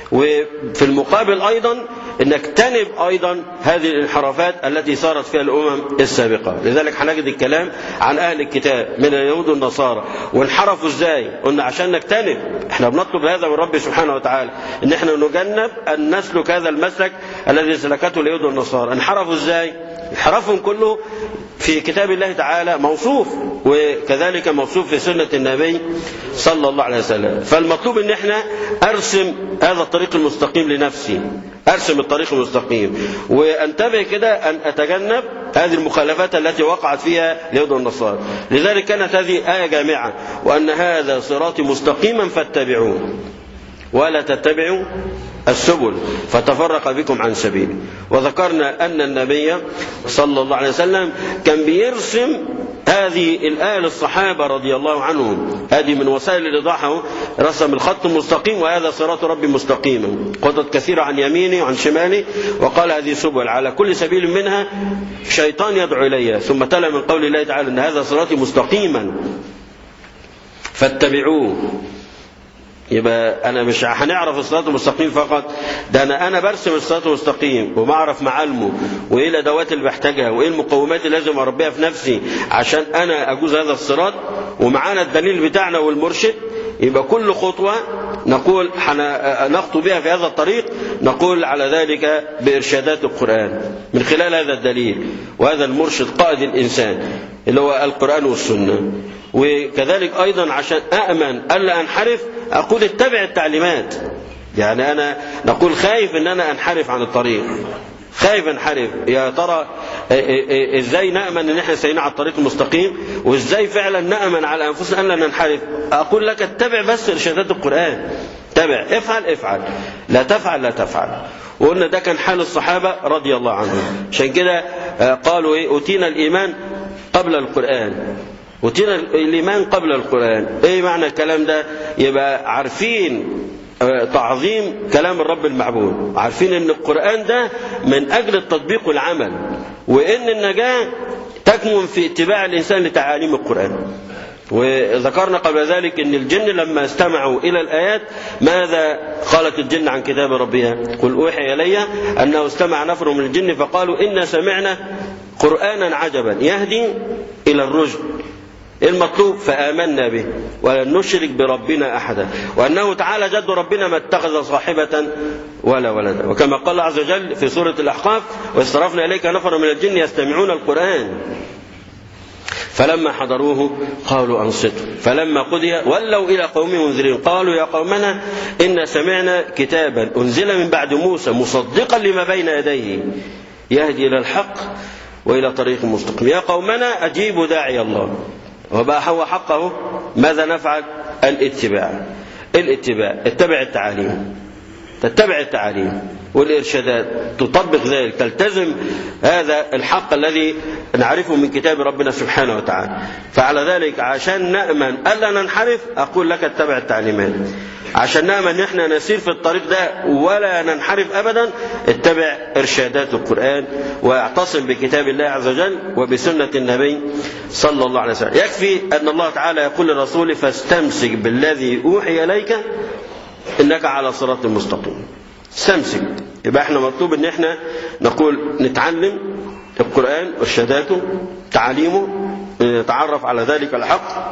Speaker 3: وفي المقابل أيضا أن نجتنب أيضا هذه الانحرافات التي صارت فيها الأمم السابقة لذلك هنجد الكلام عن أهل الكتاب من اليهود والنصارى وانحرفوا ازاي قلنا عشان نجتنب احنا بنطلب هذا من رب سبحانه وتعالى ان احنا نجنب ان نسلك هذا المسلك الذي سلكته اليهود والنصارى انحرفوا ازاي انحرافهم كله في كتاب الله تعالى موصوف وكذلك موصوف في سنة النبي صلى الله عليه وسلم فالمطلوب ان احنا ارسم هذا الطريق المستقيم لنفسي ارسم الطريق المستقيم وانتبه كده ان اتجنب هذه المخالفات التي وقعت فيها اليهود والنصارى لذلك كانت هذه آية جامعة وأن هذا صراطي مستقيما فاتبعوه ولا تتبعوا السبل فتفرق بكم عن سبيله وذكرنا أن النبي صلى الله عليه وسلم كان بيرسم هذه الآية للصحابة رضي الله عنهم هذه من وسائل الإيضاح رسم الخط المستقيم وهذا صراط ربي مستقيما خطط كثيرة عن يمينه وعن شماله وقال هذه سبل على كل سبيل منها شيطان يدعو إليها ثم تلا من قول الله تعالى أن هذا صراطي مستقيما فاتبعوه يبقى انا مش هنعرف الصراط المستقيم فقط ده انا انا برسم الصراط المستقيم وبعرف معالمه وايه الادوات اللي بحتاجها وايه المقومات اللي لازم اربيها في نفسي عشان انا اجوز هذا الصراط ومعانا الدليل بتاعنا والمرشد يبقى كل خطوه نقول نخطو بها في هذا الطريق نقول على ذلك بارشادات القران من خلال هذا الدليل وهذا المرشد قائد الانسان اللي هو القران والسنه وكذلك ايضا عشان امن الا انحرف اقول اتبع التعليمات يعني انا نقول خايف ان انا انحرف عن الطريق خايف انحرف يا ترى ازاي نامن ان احنا سيرين على الطريق المستقيم وازاي فعلا نامن على انفسنا ان لا ننحرف اقول لك اتبع بس ارشادات القران تبع افعل افعل لا تفعل لا تفعل وقلنا ده كان حال الصحابه رضي الله عنهم عشان كده قالوا ايه اوتينا الايمان قبل القران وتينا الإيمان قبل القرآن إيه معنى الكلام ده يبقى عارفين تعظيم كلام الرب المعبود عارفين ان القرآن ده من أجل التطبيق والعمل وإن النجاة تكمن في اتباع الإنسان لتعاليم القرآن وذكرنا قبل ذلك ان الجن لما استمعوا الى الايات ماذا قالت الجن عن كتاب ربها قل اوحي الي انه استمع نفر من الجن فقالوا انا سمعنا قرانا عجبا يهدي الى الرشد المطلوب فآمنا به ولن نشرك بربنا أحدا وأنه تعالى جد ربنا ما اتخذ صاحبة ولا ولدا وكما قال الله عز وجل في سورة الأحقاف واصطرفنا إليك نفر من الجن يستمعون القرآن فلما حضروه قالوا أنصتوا فلما قضي ولوا إلى قوم منذرين قالوا يا قومنا إن سمعنا كتابا أنزل من بعد موسى مصدقا لما بين يديه يهدي إلى الحق وإلى طريق مستقيم يا قومنا أجيبوا داعي الله وبقى هو حقه ماذا نفعل الاتباع الاتباع اتبع التعاليم تتبع التعاليم والإرشادات تطبق ذلك تلتزم هذا الحق الذي نعرفه من كتاب ربنا سبحانه وتعالى فعلى ذلك عشان نأمن ألا ننحرف أقول لك اتبع التعليمات عشان نأمن ان احنا نسير في الطريق ده ولا ننحرف أبدا اتبع إرشادات القرآن واعتصم بكتاب الله عز وجل وبسنة النبي صلى الله عليه وسلم يكفي أن الله تعالى يقول لرسوله فاستمسك بالذي أوحي إليك انك على صراط مستقيم استمسك يبقى احنا مطلوب ان احنا نقول نتعلم القران ارشاداته تعاليمه نتعرف على ذلك الحق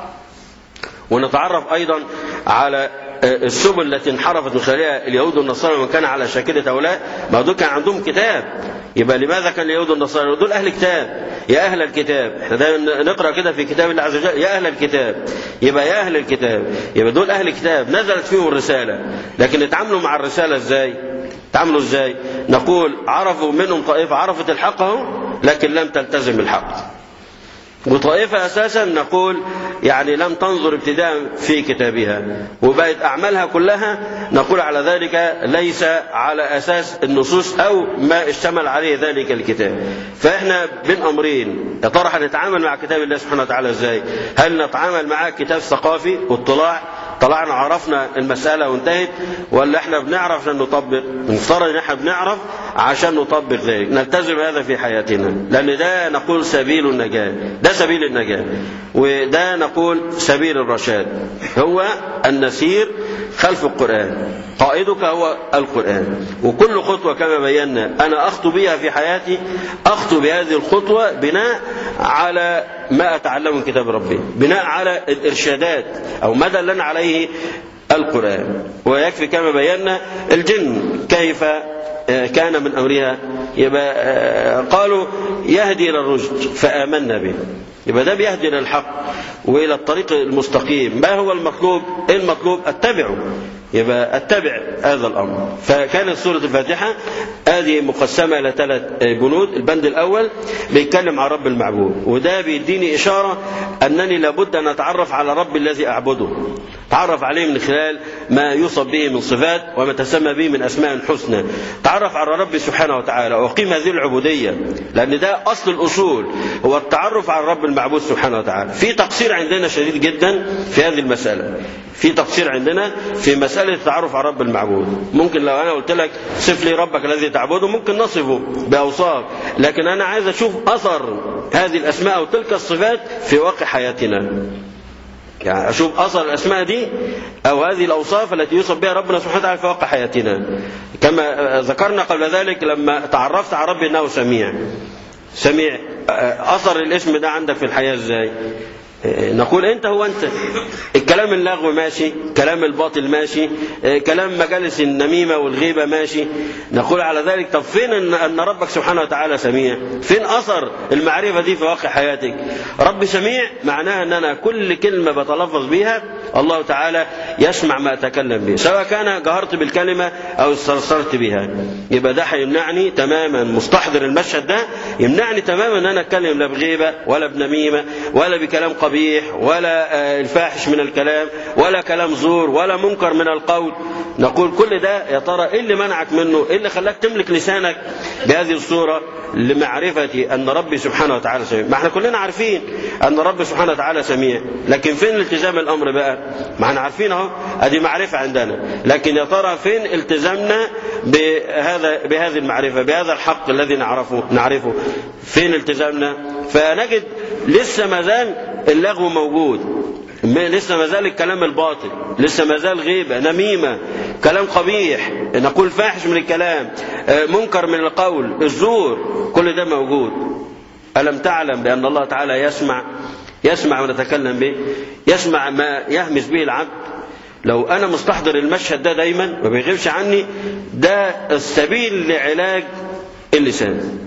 Speaker 3: ونتعرف ايضا على السبل التي انحرفت من خلالها اليهود والنصارى ومن كان على شاكلة هؤلاء ما دول كان عندهم كتاب يبقى لماذا كان اليهود والنصارى دول اهل كتاب يا اهل الكتاب احنا دايما نقرا كده في كتاب الله عز وجل يا اهل الكتاب يبقى يا اهل الكتاب يبقى دول اهل كتاب نزلت فيهم الرساله لكن اتعاملوا مع الرساله ازاي تعاملوا ازاي نقول عرفوا منهم طائفه عرفت الحق اهو لكن لم تلتزم الحق وطائفة أساسا نقول يعني لم تنظر ابتداء في كتابها وبقت أعمالها كلها نقول على ذلك ليس على أساس النصوص أو ما اشتمل عليه ذلك الكتاب فإحنا بين أمرين يا ترى هنتعامل مع كتاب الله سبحانه وتعالى إزاي هل نتعامل معاه كتاب ثقافي واطلاع طلعنا عرفنا المسألة وانتهت ولا احنا بنعرف عشان نطبق نفترض ان احنا بنعرف عشان نطبق ذلك نلتزم هذا في حياتنا لان ده نقول سبيل النجاة ده سبيل النجاة وده نقول سبيل الرشاد هو أن نسير خلف القرآن قائدك هو القرآن وكل خطوة كما بينا أنا أخطو بها في حياتي أخطو بهذه الخطوة بناء على ما أتعلمه من كتاب ربي بناء على الإرشادات أو ما دلنا عليه القرآن ويكفي كما بينا الجن كيف كان من أمرها يبقى قالوا يهدي إلى الرشد فآمنا به يبقى ده بيهدي إلى الحق وإلى الطريق المستقيم ما هو المطلوب إيه المطلوب اتبعه يبقى اتبع هذا الامر فكانت سوره الفاتحه هذه مقسمه الى ثلاث بنود البند الاول بيتكلم عن رب المعبود وده بيديني اشاره انني لابد ان اتعرف على رب الذي اعبده تعرف عليه من خلال ما يوصف به من صفات وما تسمى به من اسماء حسنى تعرف على رب سبحانه وتعالى وقيم هذه العبوديه لان ده اصل الاصول هو التعرف على الرب المعبود سبحانه وتعالى في تقصير عندنا شديد جدا في هذه المساله في تقصير عندنا في مسألة التعرف على رب المعبود ممكن لو أنا قلت لك صف لي ربك الذي تعبده ممكن نصفه بأوصاف لكن أنا عايز أشوف أثر هذه الأسماء وتلك الصفات في واقع حياتنا يعني أشوف أثر الأسماء دي أو هذه الأوصاف التي يوصف بها ربنا سبحانه وتعالى في واقع حياتنا كما ذكرنا قبل ذلك لما تعرفت على ربي أنه سميع سميع أثر الاسم ده عندك في الحياة إزاي نقول انت هو انت الكلام اللغو ماشي كلام الباطل ماشي كلام مجالس النميمة والغيبة ماشي نقول على ذلك طب فين ان ربك سبحانه وتعالى سميع فين اثر المعرفة دي في واقع حياتك رب سميع معناها ان انا كل كلمة بتلفظ بيها الله تعالى يسمع ما اتكلم به سواء كان جهرت بالكلمة او استرسلت بها يبقى ده هيمنعني تماما مستحضر المشهد ده يمنعني تماما ان انا اتكلم لا بغيبة ولا بنميمة ولا بكلام قبيح ولا الفاحش من الكلام ولا كلام زور ولا منكر من القول نقول كل ده يا ترى ايه اللي منعك منه ايه اللي خلاك تملك لسانك بهذه الصورة لمعرفة أن ربي سبحانه وتعالى سميع ما احنا كلنا عارفين أن ربي سبحانه وتعالى سميع لكن فين التزام الأمر بقى ما احنا عارفين اهو ادي معرفة عندنا لكن يا ترى فين التزامنا بهذا بهذه المعرفة بهذا الحق الذي نعرفه نعرفه فين التزامنا فنجد لسه ما زال اللغو موجود لسه ما زال الكلام الباطل لسه ما زال غيبة نميمة كلام قبيح نقول فاحش من الكلام منكر من القول الزور كل ده موجود ألم تعلم بأن الله تعالى يسمع يسمع ما نتكلم به يسمع ما يهمس به العبد لو أنا مستحضر المشهد ده دايما ما بيغيبش عني ده السبيل لعلاج اللسان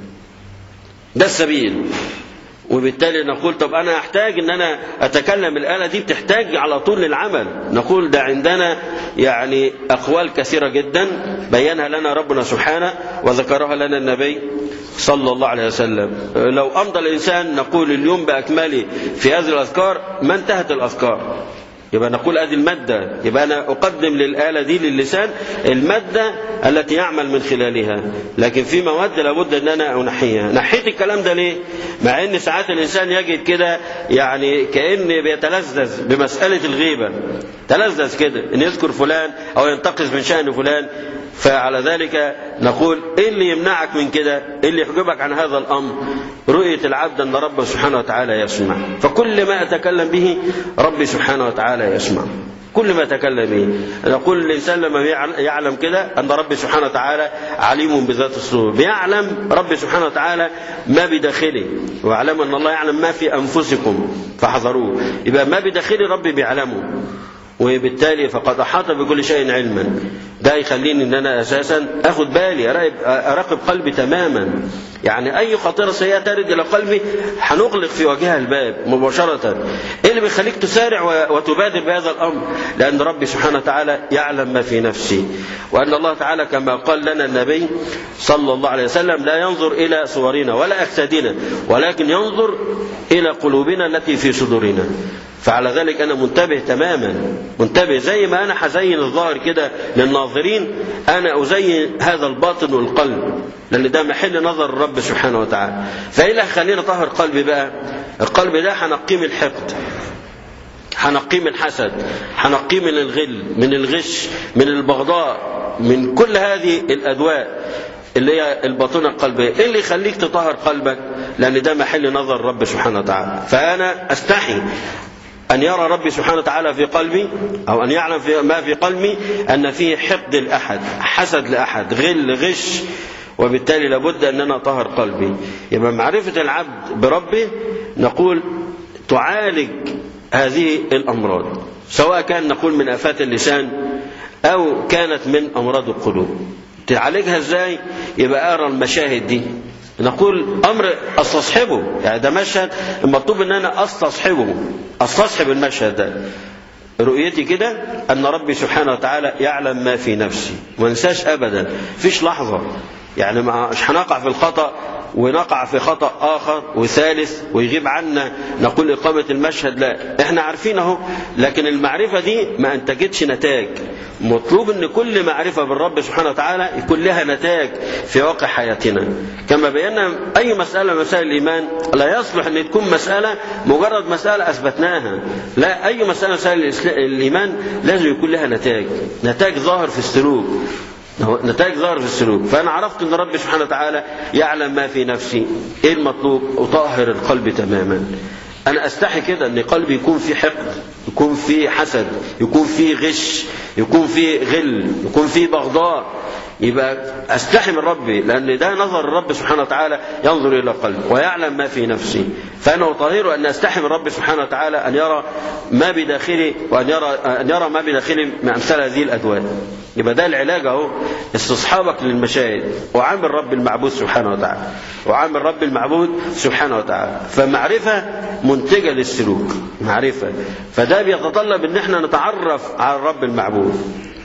Speaker 3: ده السبيل وبالتالي نقول طب انا احتاج ان انا اتكلم الاله دي بتحتاج على طول للعمل نقول ده عندنا يعني اقوال كثيره جدا بينها لنا ربنا سبحانه وذكرها لنا النبي صلى الله عليه وسلم لو امضى الانسان نقول اليوم باكمله في هذه الاذكار ما انتهت الاذكار يبقى نقول ادي المادة يبقى انا اقدم للآلة دي للسان المادة التي يعمل من خلالها لكن في مواد لابد ان انا انحيها نحيت الكلام ده ليه مع ان ساعات الانسان يجد كده يعني كأن بيتلذذ بمسألة الغيبة تلذذ كده ان يذكر فلان او ينتقص من شأن فلان فعلى ذلك نقول ايه اللي يمنعك من كده ايه اللي يحجبك عن هذا الامر رؤية العبد ان رب سبحانه وتعالى يسمع فكل ما اتكلم به ربي سبحانه وتعالى يسمع كل ما تكلم به نقول الإنسان لما يعلم كده أن ربي سبحانه وتعالى عليم بذات الصدور بيعلم ربي سبحانه وتعالى ما بداخله ويعلم أن الله يعلم ما في أنفسكم فاحذروه يبقى ما بداخل ربي بيعلمه وبالتالي فقد أحاط بكل شيء علما ده يخليني ان انا اساسا اخد بالي اراقب, أراقب قلبي تماما يعني اي خطيره سيئه ترد الى قلبي هنغلق في وجهها الباب مباشره ايه اللي بيخليك تسارع وتبادر بهذا الامر لان ربي سبحانه وتعالى يعلم ما في نفسي وان الله تعالى كما قال لنا النبي صلى الله عليه وسلم لا ينظر الى صورنا ولا اجسادنا ولكن ينظر الى قلوبنا التي في صدورنا فعلى ذلك أنا منتبه تماما منتبه زي ما أنا هزين الظاهر كده للناظرين أنا أزين هذا الباطن والقلب لأن ده محل نظر الرب سبحانه وتعالى فإيه اللي هيخليني أطهر قلبي بقى القلب ده هنقيه من الحقد هنقيه من الحسد هنقيه من الغل من الغش من البغضاء من كل هذه الأدواء اللي هي الباطنة القلبية ايه اللي يخليك تطهر قلبك لان ده محل نظر الرب سبحانه وتعالى فانا استحي أن يرى ربي سبحانه وتعالى في قلبي أو أن يعلم في ما في قلبي أن فيه حقد لأحد حسد لأحد غل غش وبالتالي لابد أن أنا طهر قلبي يبقى معرفة العبد بربه نقول تعالج هذه الأمراض سواء كان نقول من آفات اللسان أو كانت من أمراض القلوب تعالجها ازاي يبقى اقرا المشاهد دي نقول امر استصحبه يعني ده مشهد المطلوب ان انا استصحبه استصحب المشهد ده رؤيتي كده ان ربي سبحانه وتعالى يعلم ما في نفسي ما انساش ابدا فيش لحظه يعني مش هنقع في الخطا ونقع في خطأ آخر وثالث ويغيب عنا نقول إقامة المشهد لا احنا عارفين اهو لكن المعرفة دي ما انتجتش نتاج مطلوب ان كل معرفة بالرب سبحانه وتعالى يكون لها نتاج في واقع حياتنا كما بينا أي مسألة من مسائل الإيمان لا يصلح أن تكون مسألة مجرد مسألة أثبتناها لا أي مسألة مسائل الإيمان لازم يكون لها نتاج نتاج ظاهر في السلوك نتائج ظاهر في السلوك فأنا عرفت أن ربي سبحانه وتعالى يعلم ما في نفسي إيه المطلوب أطهر القلب تماما أنا أستحي كده أن قلبي يكون فيه حقد يكون فيه حسد يكون فيه غش يكون فيه غل يكون فيه بغضاء يبقى استحي من ربي لان ده نظر الرب سبحانه وتعالى ينظر الى قلبي ويعلم ما في نفسي فانا اطهر ان استحي من ربي سبحانه وتعالى ان يرى ما بداخلي وان يرى ان يرى ما بداخلي من امثال هذه الادوات يبقى ده العلاج اهو استصحابك للمشاهد وعامل رب المعبود سبحانه وتعالى وعامل رب المعبود سبحانه وتعالى فمعرفه منتجه للسلوك معرفه فده بيتطلب ان احنا نتعرف على الرب المعبود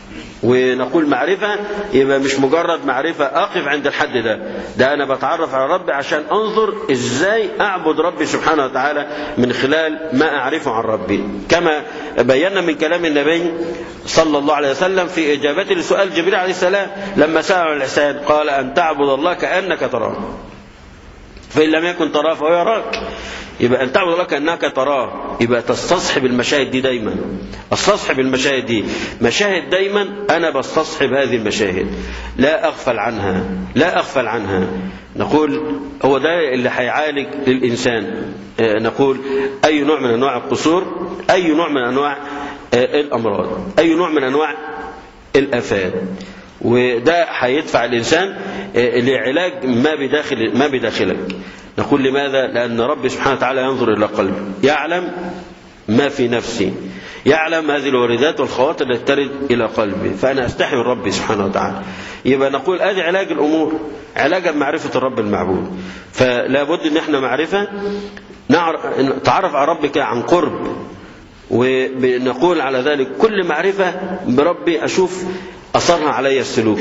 Speaker 3: ونقول معرفة يبقى مش مجرد معرفة أقف عند الحد ده ده أنا بتعرف على ربي عشان أنظر إزاي أعبد ربي سبحانه وتعالى من خلال ما أعرفه عن ربي كما بينا من كلام النبي صلى الله عليه وسلم في إجابته لسؤال جبريل عليه السلام لما سأل الإحسان قال أن تعبد الله كأنك تراه فإن لم يكن تراه فهو يراك يبقى أن تعبد الله كأنك تراه يبقى تستصحب المشاهد دي دايما استصحب المشاهد دي مشاهد دايما أنا بستصحب هذه المشاهد لا أغفل عنها لا أغفل عنها نقول هو ده اللي هيعالج للإنسان نقول أي نوع من أنواع القصور أي نوع من أنواع الأمراض أي نوع من أنواع الآفات وده هيدفع الإنسان لعلاج ما بداخل ما بداخلك نقول لماذا لأن ربي سبحانه وتعالى ينظر إلى قلبي يعلم ما في نفسي يعلم هذه الواردات والخواطر التي ترد إلى قلبي فأنا أستحي من ربي سبحانه وتعالى يبقى نقول ادي علاج الأمور علاجا معرفة الرب المعبود فلا بد أن احنا معرفة نتعرف على ربك عن قرب ونقول على ذلك كل معرفة بربي أشوف أثرها علي السلوك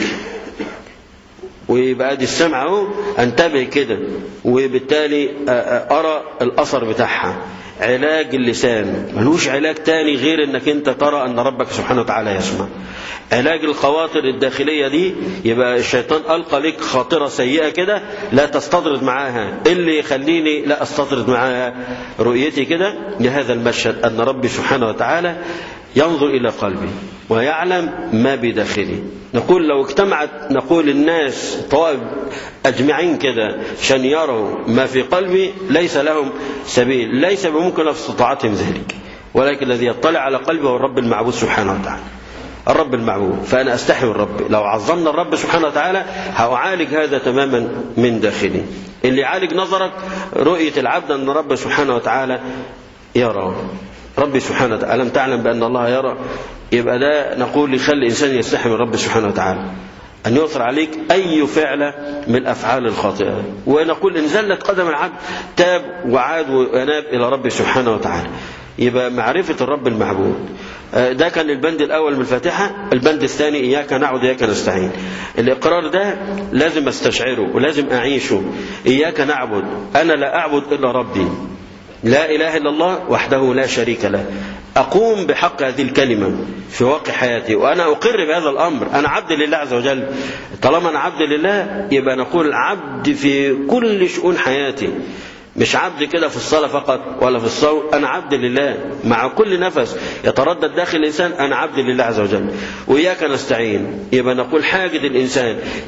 Speaker 3: ويبقى دي السمع اهو انتبه كده وبالتالي ارى الاثر بتاعها علاج اللسان ملوش علاج تاني غير انك انت ترى ان ربك سبحانه وتعالى يسمع علاج الخواطر الداخلية دي يبقى الشيطان ألقى لك خاطرة سيئة كده لا تستطرد معاها اللي يخليني لا أستطرد معاها رؤيتي كده لهذا المشهد أن ربي سبحانه وتعالى ينظر إلى قلبي ويعلم ما بداخلي نقول لو اجتمعت نقول الناس طوائف أجمعين كده عشان يروا ما في قلبي ليس لهم سبيل ليس بممكن في استطاعتهم ذلك ولكن الذي يطلع على قلبه هو الرب المعبود سبحانه وتعالى الرب المعبود فأنا أستحي من ربي لو عظمنا الرب سبحانه وتعالى هأعالج هذا تماما من داخلي اللي يعالج نظرك رؤية العبد أن رب سبحانه وتعالى يرى ربي سبحانه وتعالى ألم تعلم بأن الله يرى يبقى ده نقول يخلي الإنسان يستحي من ربي سبحانه وتعالى أن يؤثر عليك أي فعل من الأفعال الخاطئة ونقول إن زلت قدم العبد تاب وعاد وأناب إلى ربي سبحانه وتعالى يبقى معرفة الرب المعبود ده كان البند الأول من الفاتحة البند الثاني إياك نعبد إياك نستعين الإقرار ده لازم أستشعره ولازم أعيشه إياك نعبد أنا لا أعبد إلا ربي لا إله إلا الله وحده لا شريك له أقوم بحق هذه الكلمة في واقع حياتي وأنا أقر بهذا الأمر أنا عبد لله عز وجل طالما أنا عبد لله يبقى نقول عبد في كل شؤون حياتي مش عبد كده في الصلاة فقط ولا في الصوم أنا عبد لله مع كل نفس يتردد داخل الإنسان أنا عبد لله عز وجل وإياك نستعين يبقى نقول حاجة الإنسان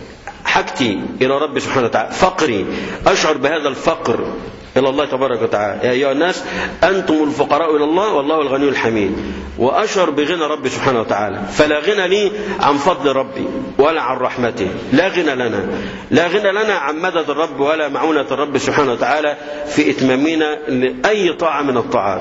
Speaker 3: حاجتي إلى ربي سبحانه وتعالى فقري أشعر بهذا الفقر إلى الله تبارك وتعالى يا أيها الناس أنتم الفقراء إلى الله والله الغني الحميد وأشعر بغنى ربي سبحانه وتعالى فلا غنى لي عن فضل ربي ولا عن رحمته لا غنى لنا لا غنى لنا عن مدد الرب ولا معونة الرب سبحانه وتعالى في إتمامنا لأي طاعة من الطاعات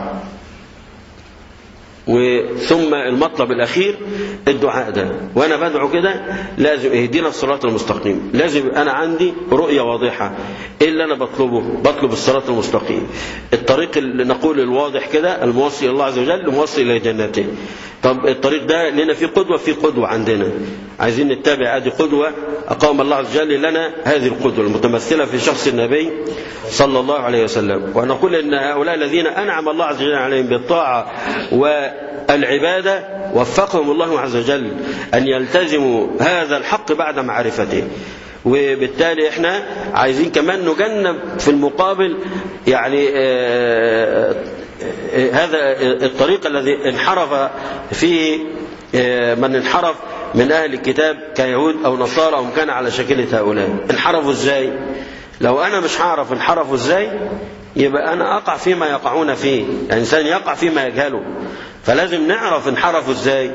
Speaker 3: وثم المطلب الأخير الدعاء ده وأنا بدعو كده لازم اهدينا الصراط المستقيم لازم أنا عندي رؤية واضحة إيه اللي أنا بطلبه بطلب الصراط المستقيم الطريق اللي نقول الواضح كده الموصل إلى الله عز وجل الموصل إلى جنته طب الطريق ده لنا في قدوة في قدوة عندنا عايزين نتبع هذه قدوة أقام الله عز وجل لنا هذه القدوة المتمثلة في شخص النبي صلى الله عليه وسلم ونقول أن هؤلاء الذين أنعم الله عز وجل عليهم بالطاعة والعبادة وفقهم الله عز وجل أن يلتزموا هذا الحق بعد معرفته وبالتالي احنا عايزين كمان نجنب في المقابل يعني آه هذا الطريق الذي انحرف فيه من انحرف من أهل الكتاب كيهود أو نصارى أو كان على شكلة هؤلاء انحرفوا ازاي لو أنا مش هعرف انحرفوا ازاي يبقى أنا أقع فيما يقعون فيه الإنسان يقع فيما يجهله فلازم نعرف انحرفوا ازاي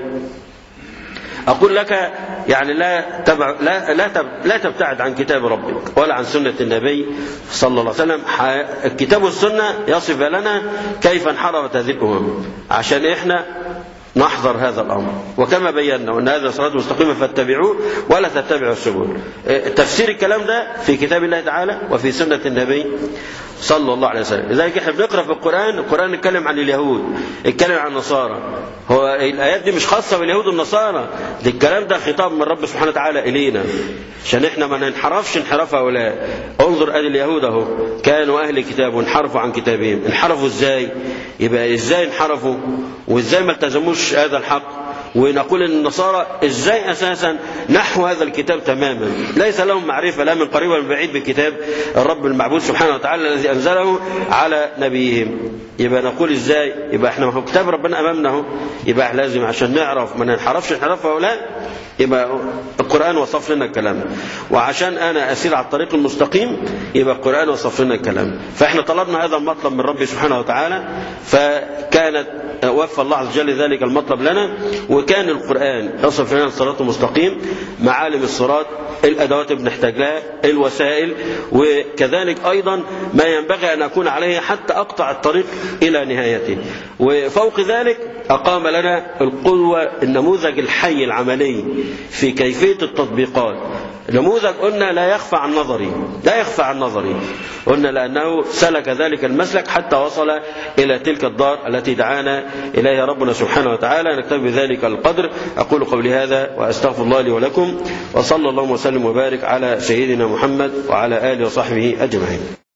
Speaker 3: أقول لك يعني لا تبع لا لا لا تبتعد عن كتاب ربك ولا عن سنة النبي صلى الله عليه وسلم الكتاب والسنة يصف لنا كيف انحرفت هذه الأمم عشان إحنا نحذر هذا الأمر وكما بينا أن هذا صراط مستقيم فاتبعوه ولا تتبعوا السبل تفسير الكلام ده في كتاب الله تعالى وفي سنة النبي صلى الله عليه وسلم لذلك احنا بنقرا في القرآن القرآن يتكلم عن اليهود يتكلم عن النصارى هو الآيات دي مش خاصة باليهود والنصارى دي الكلام ده خطاب من رب سبحانه وتعالى إلينا عشان احنا ما ننحرفش انحراف هؤلاء انظر ادي اليهود اهو كانوا اهل كتاب وانحرفوا عن كتابهم انحرفوا ازاي يبقى ازاي انحرفوا وازاي ما التزموش هذا الحق ونقول ان النصارى ازاي اساسا نحو هذا الكتاب تماما ليس لهم معرفه لا من قريب ولا من بعيد بكتاب الرب المعبود سبحانه وتعالى الذي انزله على نبيهم يبقى نقول ازاي يبقى احنا هو كتاب ربنا امامنا اهو يبقى احنا لازم عشان نعرف ما ننحرفش انحراف هؤلاء يبقى القرآن وصف لنا الكلام وعشان أنا أسير على الطريق المستقيم يبقى القرآن وصف لنا الكلام فإحنا طلبنا هذا المطلب من ربي سبحانه وتعالى فكانت وفى الله عز وجل ذلك المطلب لنا وكان القرآن يصف لنا الصراط المستقيم معالم الصراط الأدوات اللي بنحتاج لها الوسائل وكذلك أيضا ما ينبغي أن أكون عليه حتى أقطع الطريق إلى نهايته وفوق ذلك أقام لنا القدوة النموذج الحي العملي في كيفية التطبيقات نموذج قلنا لا يخفى عن نظري لا يخفى عن نظري قلنا لأنه سلك ذلك المسلك حتى وصل إلى تلك الدار التي دعانا إليها ربنا سبحانه وتعالى نكتب بذلك القدر أقول قولي هذا وأستغفر الله لي ولكم وصلى الله وسلم وبارك على سيدنا محمد وعلى آله وصحبه أجمعين